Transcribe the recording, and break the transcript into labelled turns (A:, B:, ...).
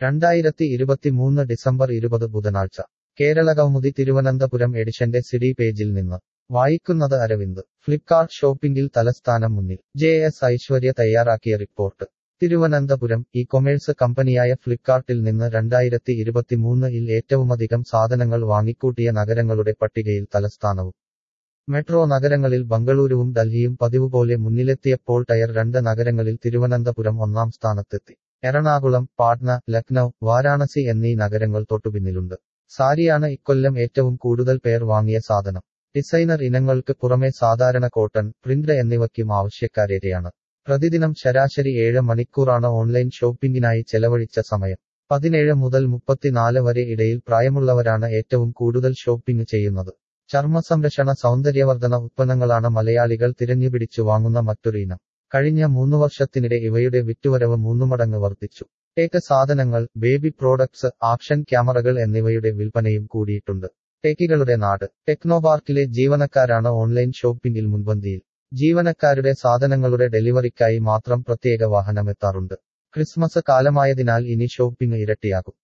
A: രണ്ടായിരത്തി ഇരുപത്തിമൂന്ന് ഡിസംബർ ഇരുപത് ബുധനാഴ്ച കേരളകൗമുദി തിരുവനന്തപുരം എഡിഷന്റെ സിഡി പേജിൽ നിന്ന് വായിക്കുന്നത് അരവിന്ദ് ഫ്ലിപ്കാർട്ട് ഷോപ്പിംഗിൽ തലസ്ഥാനം മുന്നിൽ ജെ എസ് ഐശ്വര്യ തയ്യാറാക്കിയ റിപ്പോർട്ട് തിരുവനന്തപുരം ഇ കൊമേഴ്സ് കമ്പനിയായ ഫ്ലിപ്കാർട്ടിൽ നിന്ന് രണ്ടായിരത്തി ഇരുപത്തിമൂന്നിൽ ഏറ്റവുമധികം സാധനങ്ങൾ വാങ്ങിക്കൂട്ടിയ നഗരങ്ങളുടെ പട്ടികയിൽ തലസ്ഥാനവും മെട്രോ നഗരങ്ങളിൽ ബംഗളൂരുവും ഡൽഹിയും പതിവുപോലെ മുന്നിലെത്തിയപ്പോൾ ടയർ രണ്ട് നഗരങ്ങളിൽ തിരുവനന്തപുരം ഒന്നാം സ്ഥാനത്തെത്തി എറണാകുളം പാട്ന ലക്നൌ വാരാണസി എന്നീ നഗരങ്ങൾ തൊട്ടുപിന്നിലുണ്ട് സാരിയാണ് ഇക്കൊല്ലം ഏറ്റവും കൂടുതൽ പേർ വാങ്ങിയ സാധനം ഡിസൈനർ ഇനങ്ങൾക്ക് പുറമെ സാധാരണ കോട്ടൺ പ്രിന്റ് എന്നിവയ്ക്കും ആവശ്യക്കാരേറെയാണ് പ്രതിദിനം ശരാശരി ഏഴ് മണിക്കൂറാണ് ഓൺലൈൻ ഷോപ്പിംഗിനായി ചെലവഴിച്ച സമയം പതിനേഴ് മുതൽ മുപ്പത്തിനാല് വരെ ഇടയിൽ പ്രായമുള്ളവരാണ് ഏറ്റവും കൂടുതൽ ഷോപ്പിംഗ് ചെയ്യുന്നത് ചർമ്മ സംരക്ഷണ സൗന്ദര്യവർദ്ധന ഉത്പന്നങ്ങളാണ് മലയാളികൾ തിരഞ്ഞുപിടിച്ചു വാങ്ങുന്ന മറ്റൊരു ഇനം കഴിഞ്ഞ മൂന്നു വർഷത്തിനിടെ ഇവയുടെ വിറ്റുവരവ് മൂന്നുമടങ്ങ് വർദ്ധിച്ചു ടേക്ക് സാധനങ്ങൾ ബേബി പ്രോഡക്ട്സ് ആക്ഷൻ ക്യാമറകൾ എന്നിവയുടെ വിൽപ്പനയും കൂടിയിട്ടുണ്ട് ടെക്കികളുടെ നാട് ടെക്നോപാർക്കിലെ ജീവനക്കാരാണ് ഓൺലൈൻ ഷോപ്പിംഗിൽ മുൻപന്തിയിൽ ജീവനക്കാരുടെ സാധനങ്ങളുടെ ഡെലിവറിക്കായി മാത്രം പ്രത്യേക വാഹനമെത്താറുണ്ട് ക്രിസ്മസ് കാലമായതിനാൽ ഇനി ഷോപ്പിംഗ് ഇരട്ടിയാകും